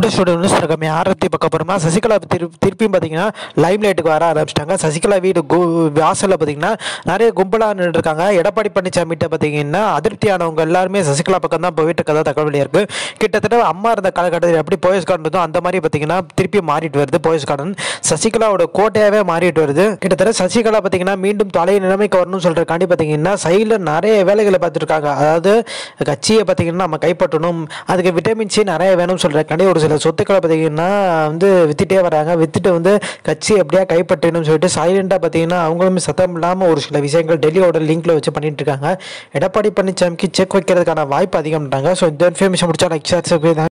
studio news இருக்காமே ஆரத்தி பக்கம் போகிறோமா சசிகலா திரு திருப்பியும் பார்த்தீங்கன்னா லைம் லைட்டுக்கு வர ஆரம்பிச்சிட்டாங்க சசிகலா வீடு கு வாசலில் பார்த்தீங்கன்னா நிறைய கும்பலாக நின்றுருக்காங்க எடப்பாடி பழனிசாமிகிட்ட பார்த்தீங்கன்னா அதிருப்தியானவங்க எல்லாருமே சசிகலா பக்கம் தான் போயிட்டு இருக்கதா தகவல் வெளியாக இருக்குது கிட்டத்தட்ட அம்மா இருந்த காலகட்டத்தில் எப்படி போயஸ் கார்டன் இருந்தோ அந்த மாதிரி பார்த்தீங்கன்னா திருப்பி மாறிட்டு வருது போயஸ் கார்டன் சசிகலாவோட கோட்டையாகவே மாறிட்டு வருது கிட்டத்தட்ட சசிகலா பார்த்தீங்கன்னா மீண்டும் பழைய நிலைமைக்கு வரணும்னு சொல்கிறக்காண்டி பார்த்தீங்கன்னா சைடில் நிறைய வேலைகளை பார்த்துருக்காங்க அதாவது கட்சியை பார்த்தீங்கன்னா நம்ம கைப்பற்றணும் அதுக்கு விட்டமின் சி நிறைய வேணும்னு சொல்கிறக்காண்டி ஒரு சில சொத்துக்களை பார்த்தீங்கன்னா வந்து வித்துட்டே வராங்க வித்துட்டு வந்து கட்சி எப்படியா கைப்பற்றணும்னு சொல்லிட்டு சைலண்டாக பார்த்தீங்கன்னா அவங்களுமே சத்தம் இல்லாமல் ஒரு சில விஷயங்கள் டெல்லியோட லிங்க்ல வச்சு பண்ணிட்டு இருக்காங்க எடப்பாடி பழனிசாமிக்கு செக் வைக்கிறதுக்கான வாய்ப்பு அதிகம்ன்றாங்க ஸோ இந்த இன்ஃபர்மேஷன் முடிச்சா லைக் ஷேர்